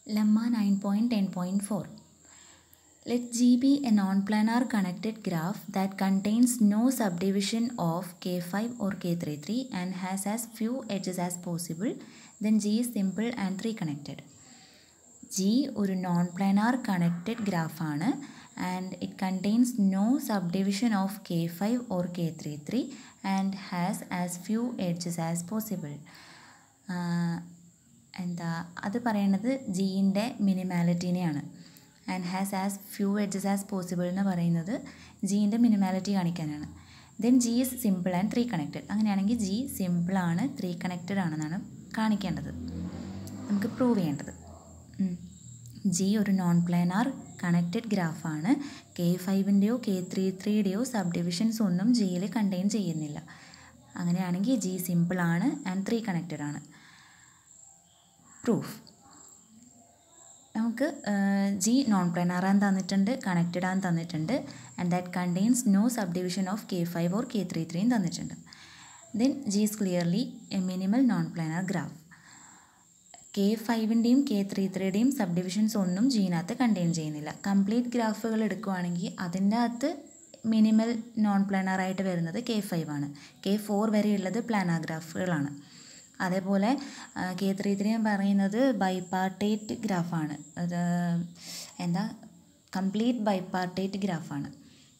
Lemma 9.10.4 Let G be a non-planar connected graph that contains no subdivision of K5 or K33 and has as few edges as possible. Then G is simple and three connected. G ഒരു non planar connected ഗ്രാഫാണ് and it contains no subdivision of K five or K three three and has as few edges as possible എന്താ അത് പറയണത് ജീൻ്റെ മിനിമാലിറ്റീനെയാണ് and has as few edges as possible എന്ന് പറയുന്നത് ജീൻ്റെ മിനിമാലിറ്റി കാണിക്കാനാണ് then G is simple and three connected അങ്ങനെയാണെങ്കിൽ ജി സിമ്പിളാണ് ത്രീ കണക്റ്റഡ് ആണെന്നാണ് കാണിക്കേണ്ടത് നമുക്ക് പ്രൂവ് ചെയ്യേണ്ടത് ജി ഒരു നോൺ പ്ലാനാർ കണക്റ്റഡ് ഗ്രാഫാണ് കെ ഫൈവിൻ്റെയോ കെ ത്രീ ത്രീയുടെയോ സബ് ഡിവിഷൻസ് ഒന്നും ജിയിൽ കണ്ടെയ്ൻ ചെയ്യുന്നില്ല അങ്ങനെയാണെങ്കിൽ ജി സിമ്പിളാണ് ആൻഡ് ത്രീ കണക്റ്റഡ് ആണ് പ്രൂഫ് നമുക്ക് ജി നോൺ പ്ലാനാർ ആൻ തന്നിട്ടുണ്ട് കണക്റ്റഡ് ആൻ തന്നിട്ടുണ്ട് and that contains no sub division of K five or K three ത്രീയും തന്നിട്ടുണ്ട് then G is clearly a minimal non planar graph K ഫൈവിൻ്റെയും കെ ത്രീ ത്രീയുടെയും സബ് ഡിവിഷൻസ് ഒന്നും ജീനകത്ത് കണ്ടെയ്ൻ ചെയ്യുന്നില്ല കംപ്ലീറ്റ് ഗ്രാഫുകൾ എടുക്കുകയാണെങ്കിൽ അതിൻ്റെ അകത്ത് മിനിമൽ നോൺ പ്ലാനാർ ആയിട്ട് വരുന്നത് കെ ഫൈവ് ആണ് കെ ഫോർ വരെയുള്ളത് പ്ലാനാർ ഗ്രാഫുകളാണ് അതേപോലെ കെ ത്രീ ത്രീ എന്ന് പറയുന്നത് ബൈപാർട്ടേറ്റ് ഗ്രാഫാണ് അത് എന്താ കംപ്ലീറ്റ് ബൈപാർട്ടേറ്റ് ഗ്രാഫാണ്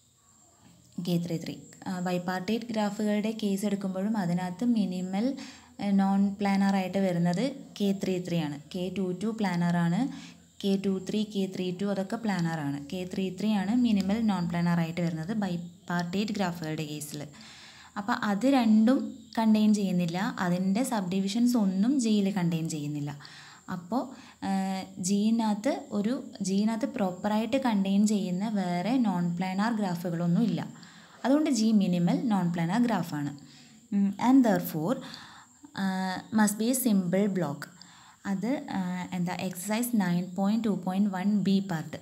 കെ ത്രീ ത്രീ ബൈപാർട്ടേറ്റ് ഗ്രാഫുകളുടെ കേസ് എടുക്കുമ്പോഴും അതിനകത്ത് മിനിമൽ നോൺ പ്ലാനർ ആയിട്ട് വരുന്നത് കെ ത്രീ ത്രീ ആണ് കെ ടു ടു പ്ലാനറാണ് K two three K three two അതൊക്കെ പ്ലാനറാണ് കെ ത്രീ ത്രീ ആണ് മിനിമൽ നോൺ പ്ലാനർ ആയിട്ട് വരുന്നത് ബൈ പാർട്ടേറ്റ് ഗ്രാഫുകളുടെ കേസിൽ അപ്പോൾ അത് രണ്ടും കണ്ടെയ്ൻ ചെയ്യുന്നില്ല അതിൻ്റെ സബ് ഡിവിഷൻസ് ഒന്നും ജിയിൽ കണ്ടെയ്ൻ ചെയ്യുന്നില്ല അപ്പോൾ ജീനകത്ത് ഒരു ജീനകത്ത് പ്രോപ്പറായിട്ട് കണ്ടെയ്ൻ ചെയ്യുന്ന വേറെ നോൺ പ്ലാനാർ ഗ്രാഫുകളൊന്നും ഇല്ല അതുകൊണ്ട് ജി മിനിമൽ നോൺ പ്ലാനാർ ഗ്രാഫാണ് and therefore must be a simple block അത് എന്താ exercise nine point two point one B part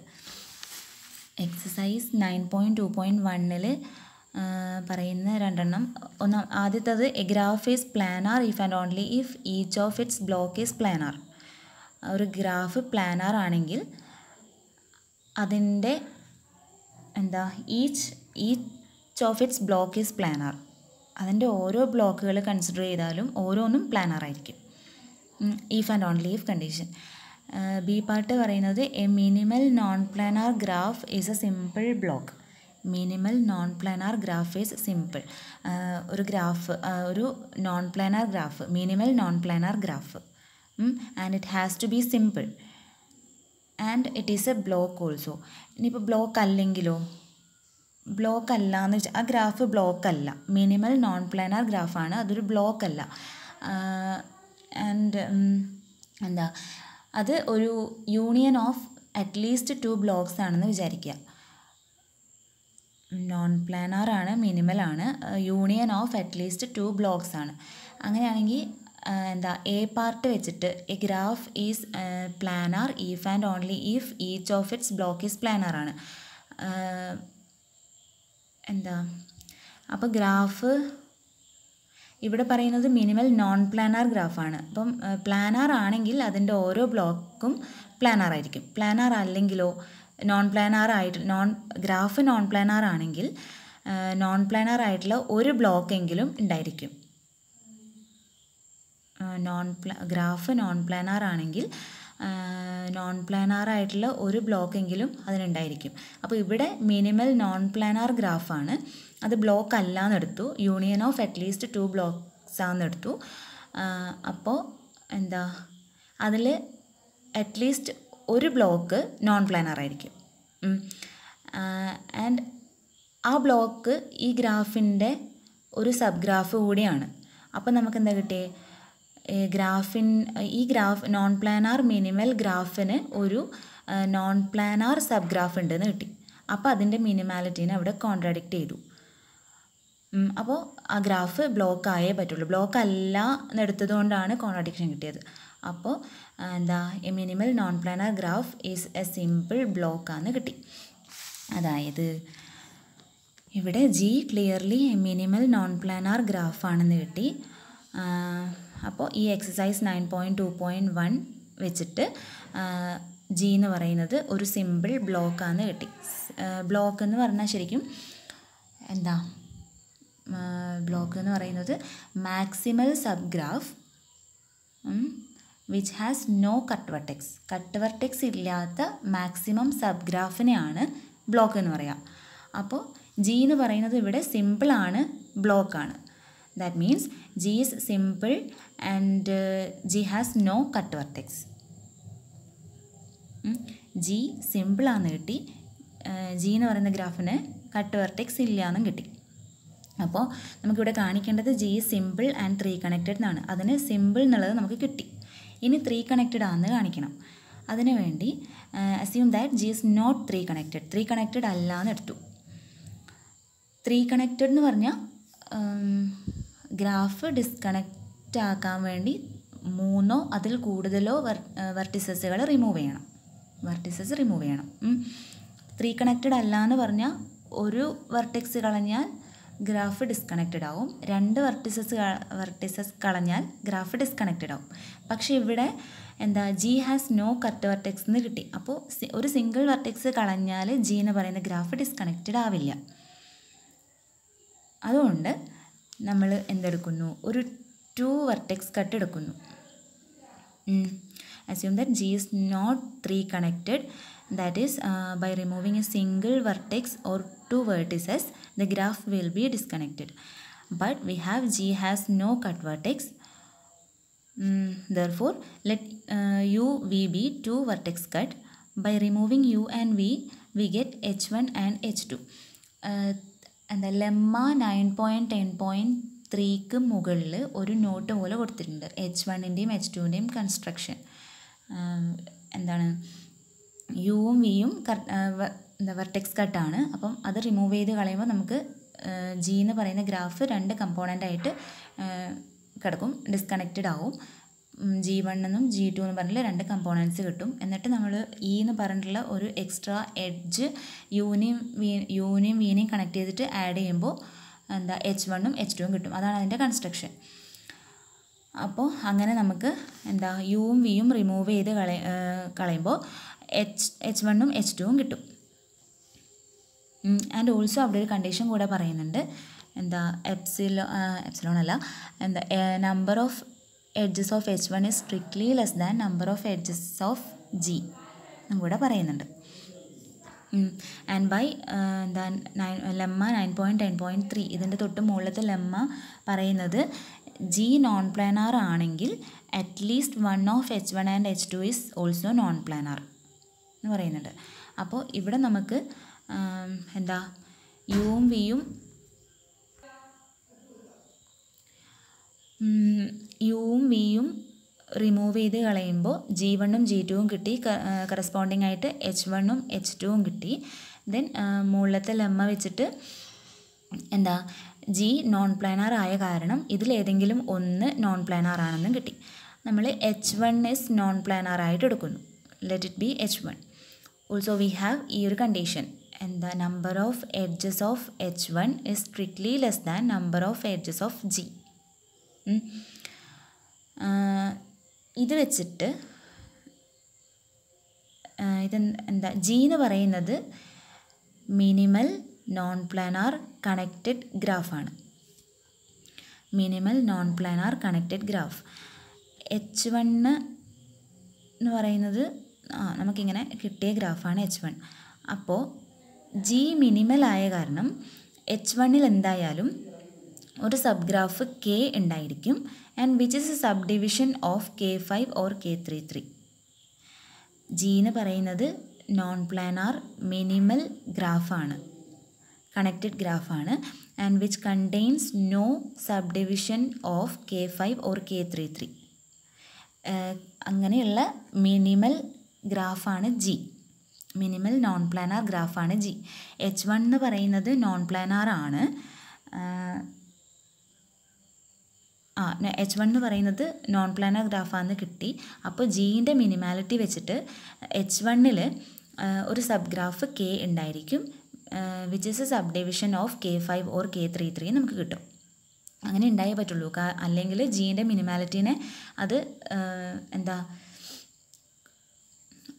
exercise nine point two point വണ്ണിൽ പറയുന്ന രണ്ടെണ്ണം ഒന്ന് ആദ്യത്തത് a graph is planar if and only if each of its block is planar ഒരു graph planar ആണെങ്കിൽ അതിൻ്റെ എന്താ each each of its block is planar അതിൻ്റെ ഓരോ ബ്ലോക്കുകൾ കൺസിഡർ ചെയ്താലും ഓരോന്നും പ്ലാനർ ആയിരിക്കും if and only if condition B part പറയുന്നത് a minimal non planar graph is a simple block minimal non planar graph is simple ഒരു graph ഒരു non planar graph minimal non planar graph and it has to be simple and it is a block also ഇനിയിപ്പോൾ block അല്ലെങ്കിലോ block അല്ല എന്ന് വെച്ചാൽ ആ graph block അല്ല minimal non planar ഗ്രാഫാണ് അതൊരു ബ്ലോക്ക് അല്ല ആൻഡ് എന്താ അത് ഒരു union of at least two blocks ആണെന്ന് വിചാരിക്കുക നോൺ പ്ലാനാർ ആണ് മിനിമൽ ആണ് union of at least two blocks ആണ് അങ്ങനെയാണെങ്കിൽ എന്താ എ പാർട്ട് വെച്ചിട്ട് a graph is planar if and only if each of its block is planar ആണ് എന്താ അപ്പോൾ ഗ്രാഫ് ഇവിടെ പറയുന്നത് മിനിമൽ നോൺ പ്ലാനാർ ഗ്രാഫാണ് അപ്പം പ്ലാനാർ ആണെങ്കിൽ അതിൻ്റെ ഓരോ ബ്ലോക്കും പ്ലാനാർ ആയിരിക്കും പ്ലാനാർ അല്ലെങ്കിലോ നോൺ പ്ലാനാർ ആയിട്ട് നോൺ ഗ്രാഫ് നോൺ പ്ലാനാർ ആണെങ്കിൽ നോൺ പ്ലാനാർ ആയിട്ടുള്ള ഒരു ബ്ലോക്കെങ്കിലും ഉണ്ടായിരിക്കും non planar graph non planar ആണെങ്കിൽ നോൺ പ്ലാനാർ ആയിട്ടുള്ള ഒരു ബ്ലോക്കെങ്കിലും അതിനുണ്ടായിരിക്കും അപ്പോൾ ഇവിടെ മിനിമൽ നോൺ പ്ലാനാർ ഗ്രാഫാണ് അത് ബ്ലോക്ക് അല്ല എന്നെടുത്തു union of at least two blocks ആണെന്നെടുത്തു അപ്പോൾ എന്താ അതിൽ അറ്റ്ലീസ്റ്റ് ഒരു ബ്ലോക്ക് നോൺ പ്ലാനാർ ആയിരിക്കും ആൻഡ് ആ ബ്ലോക്ക് ഈ ഗ്രാഫിൻ്റെ ഒരു സബ് ഗ്രാഫ് കൂടിയാണ് അപ്പോൾ നമുക്ക് എന്താ കിട്ടിയേ ഗ്രാഫിൻ ഈ ഗ്രാഫ് നോൺ പ്ലാനാർ മിനിമൽ ഗ്രാഫിന് ഒരു നോൺ പ്ലാനാർ സബ് ഗ്രാഫ് ഉണ്ടെന്ന് കിട്ടി അപ്പോൾ അതിൻ്റെ മിനിമാലിറ്റീനെ അവിടെ കോൺട്രാഡിക്റ്റ് ചെയ്തു അപ്പോൾ ആ ഗ്രാഫ് ബ്ലോക്ക് ആയേ പറ്റുള്ളൂ ബ്ലോക്ക് അല്ല എന്നെടുത്തത് കൊണ്ടാണ് കോൺട്രാഡിക്ഷൻ കിട്ടിയത് അപ്പോൾ എന്താ a minimal non planar graph is a simple ബ്ലോക്കാന്ന് കിട്ടി അതായത് ഇവിടെ G clearly a minimal non planar ഗ്രാഫാണെന്ന് കിട്ടി അപ്പോൾ ഈ exercise nine point two point one വെച്ചിട്ട് ജി എന്ന് പറയുന്നത് ഒരു സിമ്പിൾ ബ്ലോക്കാന്ന് കിട്ടി ബ്ലോക്ക് എന്ന് പറഞ്ഞാൽ ശരിക്കും എന്താ ബ്ലോക്ക് എന്ന് പറയുന്നത് maximal sub graph which has no cut vertex cut vertex ഇല്ലാത്ത മാക്സിമം സബ് ഗ്രാഫിനെയാണ് ബ്ലോക്ക് എന്ന് പറയാം അപ്പോൾ ജി എന്ന് പറയുന്നത് ഇവിടെ സിമ്പിളാണ് ബ്ലോക്കാണ് that means G is simple and G has no cut vertex G സിമ്പിളാന്ന് കിട്ടി ജി എന്ന് പറയുന്ന ഗ്രാഫിന് കട്ട് വെർട്ടെക്സ് ഇല്ല എന്നും കിട്ടി അപ്പോൾ നമുക്കിവിടെ കാണിക്കേണ്ടത് G simple and three connected എന്നാണ് അതിന് സിമ്പിൾ എന്നുള്ളത് നമുക്ക് കിട്ടി ഇനി ത്രീ കണക്റ്റഡ് ആണെന്ന് കാണിക്കണം അതിനു വേണ്ടി assume that G is not three connected three connected അല്ല എന്ന് എടുത്തു ത്രീ കണക്റ്റഡ് എന്ന് പറഞ്ഞാൽ ഗ്രാഫ് ഡിസ്കണക്റ്റ് ആക്കാൻ വേണ്ടി മൂന്നോ അതിൽ കൂടുതലോ വർ വെർട്ടിസസുകൾ റിമൂവ് ചെയ്യണം വെർട്ടിസസ് റിമൂവ് ചെയ്യണം ത്രീ കണക്റ്റഡ് അല്ല എന്ന് പറഞ്ഞാൽ ഒരു വെർട്ടെക്സ് കളഞ്ഞാൽ ഗ്രാഫ് ഡിസ്കണക്റ്റഡ് ആവും രണ്ട് വെർട്ടിസസ് വെർട്ടിസസ് കളഞ്ഞാൽ ഗ്രാഫ് ഡിസ്കണക്റ്റഡ് ആവും പക്ഷേ ഇവിടെ എന്താ G has no cut vertex എന്ന് കിട്ടി അപ്പോൾ ഒരു സിംഗിൾ വെർട്ടെക്സ് കളഞ്ഞാൽ ജി എന്ന് പറയുന്ന ഗ്രാഫ് ഡിസ്കണക്റ്റഡ് ആവില്ല അതുകൊണ്ട് നമ്മൾ എന്തെടുക്കുന്നു ഒരു ടു വെർട്ടെക്സ് കട്ട് എടുക്കുന്നു assume that G is not 3 connected that is uh, by removing a single vertex or two vertices the graph will be disconnected but we have G has no cut vertex Mm, therefore let uh, u v be two vertex cut by removing u and v we get h1 and h2 uh, എന്താ lemma nine point ten point ത്രീക്ക് മുകളിൽ ഒരു note പോലെ കൊടുത്തിട്ടുണ്ട് H വണ്ണിൻ്റെയും H ടുവിൻ്റെയും construction എന്താണ് യുവും വിയും എന്താ വെർട്ടെക്സ് കട്ടാണ് അപ്പം അത് റിമൂവ് ചെയ്ത് കളയുമ്പോൾ നമുക്ക് ജി എന്ന് പറയുന്ന ഗ്രാഫ് രണ്ട് കമ്പോണൻ്റ് ആയിട്ട് കിടക്കും ഡിസ്കണക്റ്റഡ് ആവും ജി വൺ എന്നും ജി ടു എന്ന് പറഞ്ഞിട്ടുള്ള രണ്ട് കമ്പോണൻസ് കിട്ടും എന്നിട്ട് നമ്മൾ ഇ എന്ന് പറഞ്ഞിട്ടുള്ള ഒരു എക്സ്ട്രാ എഡ്ജ് യൂനെയും വി യൂനെയും വീനെയും കണക്ട് ചെയ്തിട്ട് ആഡ് ചെയ്യുമ്പോൾ എന്താ എച്ച് വണ്ണും എച്ച് ടുവും കിട്ടും അതാണ് അതിൻ്റെ കൺസ്ട്രക്ഷൻ അപ്പോൾ അങ്ങനെ നമുക്ക് എന്താ യുവും വിയും റിമൂവ് ചെയ്ത് കള കളയുമ്പോൾ എച്ച് എച്ച് വണ്ണും എച്ച് ടുവും കിട്ടും ആൻഡ് ഓൾസോ അവിടെ ഒരു കണ്ടീഷൻ കൂടെ പറയുന്നുണ്ട് എന്താ എപ്സിലോ എപ്സിലോൺ അല്ല എന്താ number of edges of H one is strictly less than number of edges of G എന്നും കൂടെ പറയുന്നുണ്ട് ആൻഡ് ബൈ എന്താ nine lemma nine point ten point three ഇതിൻ്റെ തൊട്ട് മുകളിലത്തെ ലെമ്മ പറയുന്നത് ജി നോൺ പ്ലാനാർ ആണെങ്കിൽ at least one of H one and H two is also non planar എന്ന് പറയുന്നുണ്ട് അപ്പോൾ ഇവിടെ നമുക്ക് എന്താ യുവും വിയും യുവും വിയും റിമൂവ് ചെയ്ത് കളയുമ്പോൾ ജി വണ്ണും ജി ടുവും കിട്ടി കറസ്പോണ്ടിങ് ആയിട്ട് എച്ച് വണ്ണും എച്ച് ടുവും കിട്ടി ദെൻ മുകളിലത്തെ ലെമ്മ വെച്ചിട്ട് എന്താ ജി നോൺ പ്ലാനാർ ആയ കാരണം ഇതിലേതെങ്കിലും ഒന്ന് നോൺ പ്ലാനാർ ആണെന്നും കിട്ടി നമ്മൾ H one is non planar ആയിട്ട് എടുക്കുന്നു let it be H one also we have ഈ ഒരു കണ്ടീഷൻ എന്താ number of edges of H one is strictly less than number of edges of G ഇത് വെച്ചിട്ട് ഇത് എന്താ ജി എന്ന് പറയുന്നത് മിനിമൽ നോൺ പ്ലാനാർ കണക്റ്റഡ് ഗ്രാഫാണ് minimal non planar connected graph H one എന്ന് പറയുന്നത് ആ നമുക്കിങ്ങനെ കിട്ടിയ ഗ്രാഫാണ് എച്ച് വൺ അപ്പോൾ ജി മിനിമൽ ആയ കാരണം എച്ച് വണ്ണിൽ എന്തായാലും ഒരു സബ് ഗ്രാഫ് കെ ഉണ്ടായിരിക്കും and which is a sub division of K five or K three three G എന്ന് പറയുന്നത് നോൺ പ്ലാനാർ മിനിമൽ ഗ്രാഫാണ് കണക്റ്റഡ് ഗ്രാഫാണ് and which contains no sub division of K five or K three three അങ്ങനെയുള്ള minimal ഗ്രാഫാണ് G minimal non planar ഗ്രാഫാണ് G H one എന്ന് പറയുന്നത് non planar ആണ് ആ എച്ച് വൺ എന്ന് പറയുന്നത് നോൺ പ്ലാനർ ഗ്രാഫാന്ന് കിട്ടി അപ്പോൾ ജീൻ്റെ മിനിമാലിറ്റി വെച്ചിട്ട് എച്ച് വണ്ണിൽ ഒരു സബ് ഗ്രാഫ് കെ ഉണ്ടായിരിക്കും which is a sub division of K five or K three three നമുക്ക് കിട്ടും അങ്ങനെ ഉണ്ടായേ പറ്റുള്ളൂ അല്ലെങ്കിൽ ജീൻ്റെ മിനിമാലിറ്റീനെ അത് എന്താ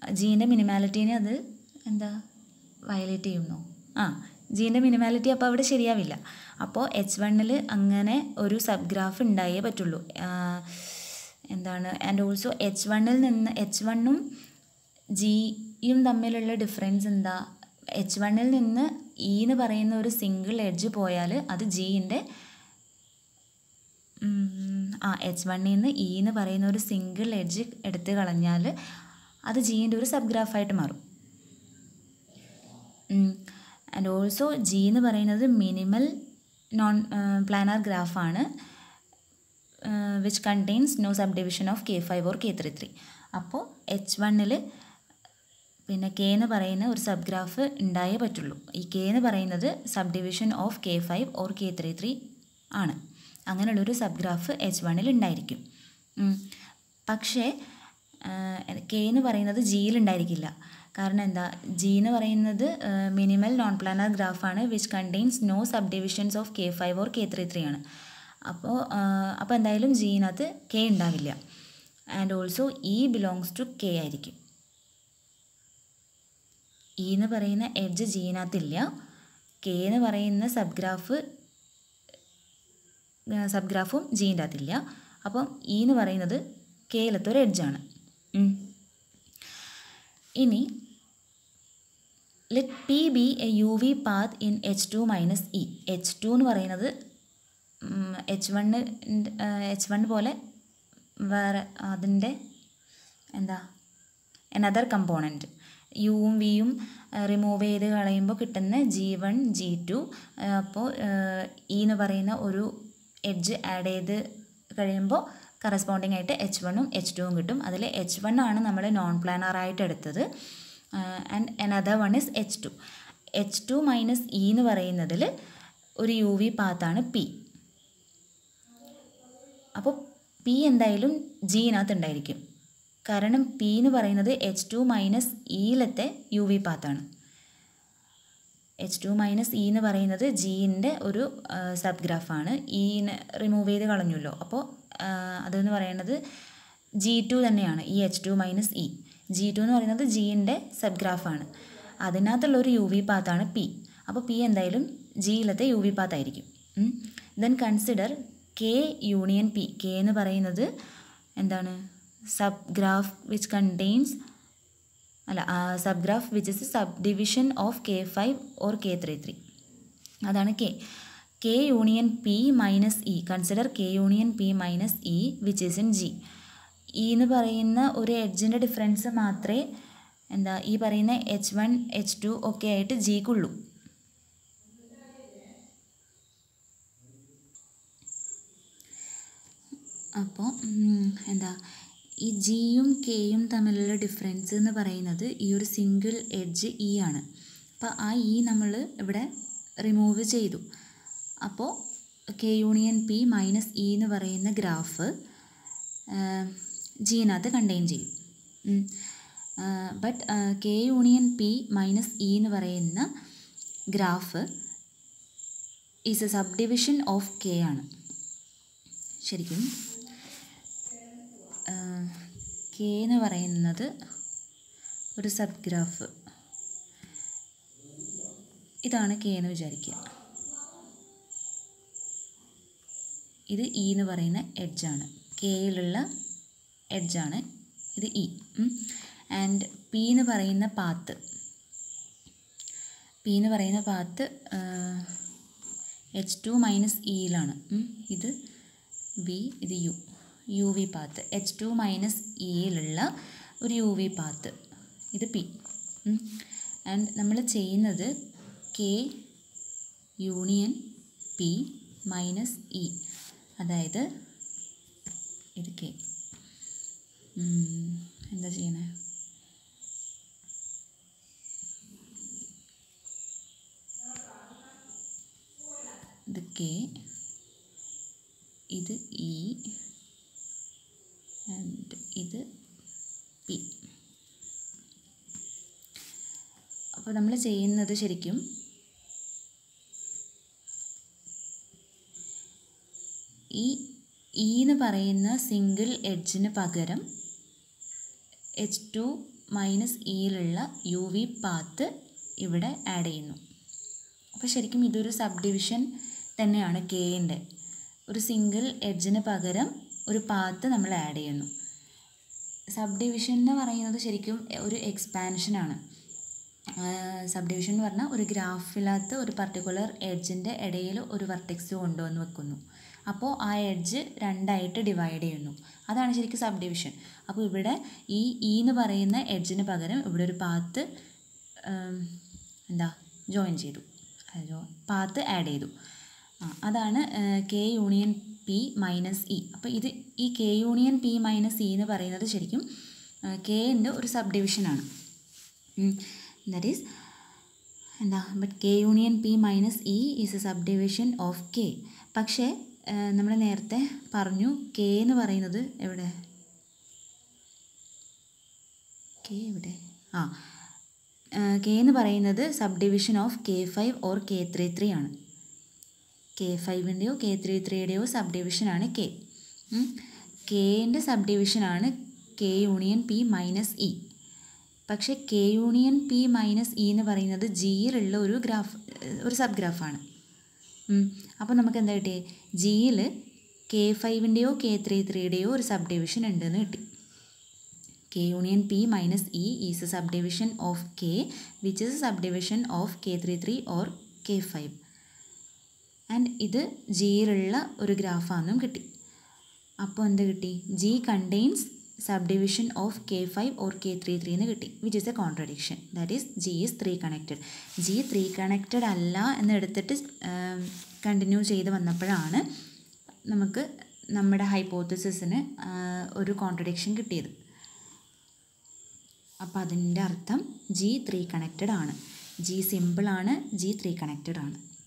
ജീൻ്റെ മിനിമാലിറ്റീനെ അത് എന്താ വയലേറ്റ് ചെയ്യുന്നു ആ ജീൻ്റെ മിനിമാലിറ്റി അപ്പോൾ അവിടെ ശരിയാവില്ല അപ്പോൾ എച്ച് വണ്ണിൽ അങ്ങനെ ഒരു സബ് ഗ്രാഫ് ഉണ്ടായേ പറ്റുള്ളൂ ആ, എന്താണ് ആൻഡ് ഓൾസോ എച്ച് വണ്ണിൽ നിന്ന് എച്ച് വണ്ണും ജിയും തമ്മിലുള്ള ഡിഫറൻസ് എന്താ എച്ച് വണ്ണിൽ നിന്ന് ഇ എന്ന് പറയുന്ന ഒരു സിംഗിൾ എഡ്ജ് പോയാൽ അത് ജീൻ്റെ ആ എച്ച് വണ്ണിൽ നിന്ന് ഇ എന്ന് പറയുന്ന ഒരു സിംഗിൾ എഡ്ജ് എടുത്ത് കളഞ്ഞാൽ അത് ജീൻ്റെ ഒരു സബ് ഗ്രാഫായിട്ട് മാറും ആൻഡ് ഓൾസോ ജി എന്ന് പറയുന്നത് മിനിമൽ നോൺ പ്ലാനർ ഗ്രാഫാണ് which contains no sub division of K five or K three three അപ്പോൾ എച്ച് വണ്ണിൽ പിന്നെ കെ എന്ന് പറയുന്ന ഒരു സബ് ഗ്രാഫ് ഉണ്ടായേ പറ്റുള്ളൂ ഈ കെ എന്ന് പറയുന്നത് sub division of K five or K three three ആണ് അങ്ങനെയുള്ളൊരു സബ് ഗ്രാഫ് എച്ച് വണ്ണിൽ ഉണ്ടായിരിക്കും ഉം. പക്ഷേ കെ എന്ന് പറയുന്നത് ജിയിൽ ഉണ്ടായിരിക്കില്ല കാരണം എന്താ ജി എന്ന് പറയുന്നത് മിനിമൽ നോൺ പ്ലാനർ ഗ്രാഫാണ് which contains no sub divisions of K five or K three three ആണ് അപ്പോൾ അപ്പോൾ എന്തായാലും ജിനകത്ത് കെ ഉണ്ടാവില്ല and also e belongs to K ആയിരിക്കും ഇ എന്ന് പറയുന്ന എഡ്ജ് ജീനകത്തില്ല കെ എന്ന് പറയുന്ന സബ് ഗ്രാഫ് സബ് ഗ്രാഫും ജീൻ്റെ അകത്തില്ല അപ്പം ഇ എന്ന് പറയുന്നത് കെയിലത്തെ ഒരു എഡ്ജാണ് ഇനി let P be a u v path in H two minus e H to എന്ന് പറയുന്നത് എച്ച് വണ്ണ് എച്ച് വൺ പോലെ വേറെ അതിൻ്റെ എന്താ എനദർ കമ്പോണൻറ്റ് യുവും വിയും റിമൂവ് ചെയ്ത് കളയുമ്പോൾ കിട്ടുന്ന ജി വൺ ജി ടു അപ്പോൾ ഇ എന്ന് പറയുന്ന ഒരു എഡ്ജ് ആഡ് ചെയ്ത് കഴിയുമ്പോൾ കറസ്പോണ്ടിങ് ആയിട്ട് എച്ച് വണ്ണും എച്ച് ടുവും കിട്ടും അതിൽ എച്ച് വൺ ആണ് നമ്മൾ നോൺ പ്ലാനറായിട്ട് എടുത്തത് and another one is H two H two minus e എന്ന് പറയുന്നതിൽ ഒരു യു വി പാത്താണ് പി അപ്പോൾ പി എന്തായാലും ജിനകത്ത് ഉണ്ടായിരിക്കും കാരണം പി എന്ന് പറയുന്നത് എച്ച് ടു മൈനസ് ഇയിലത്തെ യു വി പാത്താണ് എച്ച് ടു മൈനസ് ഇ എന്ന് പറയുന്നത് ജീൻ്റെ ഒരു സബ് ഗ്രാഫാണ് ഇനെ റിമൂവ് ചെയ്ത് കളഞ്ഞല്ലോ അപ്പോൾ അതെന്ന് പറയുന്നത് ജി ടു തന്നെയാണ് ഈ H two minus e G two എന്ന് പറയുന്നത് ജീൻ്റെ സബ് ഗ്രാഫാണ് അതിനകത്തുള്ള ഒരു യു വി പാത്താണ് പി അപ്പോൾ പി എന്തായാലും ജിയിലത്തെ യു വി പാത്തായിരിക്കും then consider K union P K എന്ന് പറയുന്നത് എന്താണ് സബ് ഗ്രാഫ് വിച്ച് കണ്ടെയ്ൻസ് അല്ല sub graph which is sub division of K five or K three three അതാണ് K K union P minus e consider K union P minus e which is in G e എന്ന് പറയുന്ന ഒരു എഡ്ജിൻ്റെ difference മാത്രമേ എന്താ ഈ പറയുന്ന H one H two ഒക്കെ ആയിട്ട് ജിക്കുള്ളൂ അപ്പോൾ എന്താ ഈ ജിയും കെയും തമ്മിലുള്ള ഡിഫറൻസ് എന്ന് പറയുന്നത് ഈ ഒരു സിംഗിൾ എഡ്ജ് ഇ ആണ് അപ്പോൾ ആ ഇ നമ്മൾ ഇവിടെ റിമൂവ് ചെയ്തു അപ്പോൾ K union P minus e എന്ന് പറയുന്ന ഗ്രാഫ് ജിനകത്ത് കണ്ടെയ്ൻ ചെയ്യും but K union P minus e എന്ന് പറയുന്ന graph is a sub division of K ആണ് ശരിക്കും കെ എന്ന് പറയുന്നത് ഒരു സബ് ഗ്രാഫ് ഇതാണ് കെ എന്ന് വിചാരിക്കുക ഇത് ഇ എന്ന് പറയുന്ന എഡ്ജാണ് കെയിലുള്ള എഡ്ജാണ് ഇത് ഇ ആൻഡ് പി എന്ന് പറയുന്ന പാത്ത് പി എന്ന് പറയുന്ന പാത്ത് എച്ച് ടു മൈനസ് ഇയിലാണ് ഇത് വി ഇത് u u v path H two minus ഇയിലുള്ള ഒരു യു വി പാത്ത് ഇത് പി ആൻഡ് നമ്മൾ ചെയ്യുന്നത് K union P minus e അതായത് ഇത് കെ എന്താ ചെയ്യണേ ഇത് കെ ഇത് ഇ ആൻഡ് ഇത് പി അപ്പോൾ നമ്മൾ ചെയ്യുന്നത് ശരിക്കും ഈ ഇ എന്ന് പറയുന്ന സിംഗിൾ എഡ്ജിന് പകരം എച്ച് ടു മൈനസ് ഇയിലുള്ള യു വി പാത്ത് ഇവിടെ ആഡ് ചെയ്യുന്നു അപ്പോൾ ശരിക്കും ഇതൊരു സബ് ഡിവിഷൻ തന്നെയാണ് കെയിൻ്റെ ഒരു സിംഗിൾ എഡ്ജിന് പകരം ഒരു പാത്ത് നമ്മൾ ആഡ് ചെയ്യുന്നു സബ് ഡിവിഷൻ എന്ന് പറയുന്നത് ശരിക്കും ഒരു എക്സ്പാൻഷനാണ് സബ് ഡിവിഷൻ എന്ന് പറഞ്ഞാൽ ഒരു ഗ്രാഫിനകത്ത് ഒരു പർട്ടിക്കുലർ എഡ്ജിൻ്റെ ഇടയിൽ ഒരു വർട്ടെക്സ് കൊണ്ടുവന്ന് വെക്കുന്നു അപ്പോൾ ആ എഡ്ജ് രണ്ടായിട്ട് ഡിവൈഡ് ചെയ്യുന്നു അതാണ് ശരിക്കും സബ് ഡിവിഷൻ അപ്പോൾ ഇവിടെ ഈ ഇ എന്ന് പറയുന്ന എഡ്ജിന് പകരം ഇവിടെ ഒരു പാത്ത് എന്താ ജോയിൻ ചെയ്തു ജോ പാത്ത് ആഡ് ചെയ്തു ആ അതാണ് K union P minus e അപ്പോൾ ഇത് ഈ K union P minus e എന്ന് പറയുന്നത് ശരിക്കും കെൻ്റെ ഒരു സബ് ഡിവിഷനാണ് ദാറ്റ് ഈസ് എന്താ but K union P minus e is a sub division of K പക്ഷേ നമ്മൾ നേരത്തെ പറഞ്ഞു കെ എന്ന് പറയുന്നത് എവിടെ കെ എവിടെ ആ കെ എന്ന് പറയുന്നത് sub division of K five or K three three ആണ് കെ ഫൈവിൻ്റെയോ കെ ത്രീ ത്രീയുടെയോ സബ് ഡിവിഷനാണ് കെ കെൻ്റെ സബ് ഡിവിഷനാണ് K union P minus e പക്ഷേ K union P minus e എന്ന് പറയുന്നത് ജിയിലുള്ള ഒരു ഗ്രാഫ് ഒരു സബ് ഗ്രാഫാണ് അപ്പോൾ നമുക്ക് എന്താ കിട്ടിയേ ജിയിൽ കെ ഫൈവിൻ്റെയോ കെ ത്രീ ത്രീയുടെയോ ഒരു സബ് ഡിവിഷൻ ഉണ്ടെന്ന് കിട്ടി K union P minus e is a sub division of K which is a sub division of K three three or K five and ഇത് ജിയിലുള്ള ഒരു ഗ്രാഫാണെന്നും കിട്ടി അപ്പോൾ എന്ത് കിട്ടി G contains sub division of K five or K three three എന്ന് കിട്ടി which is a contradiction that is G is three connected G three connected അല്ല എന്ന് എടുത്തിട്ട് കണ്ടിന്യൂ ചെയ്ത് വന്നപ്പോഴാണ് നമുക്ക് നമ്മുടെ ഹൈപ്പോത്തസിസിന് ഒരു കോൺട്രഡിക്ഷൻ കിട്ടിയത് അപ്പോൾ അതിൻ്റെ അർത്ഥം ജി ത്രീ കണക്റ്റഡ് ആണ് ജി സിമ്പിളാണ് ജി ത്രീ കണക്റ്റഡ് ആണ്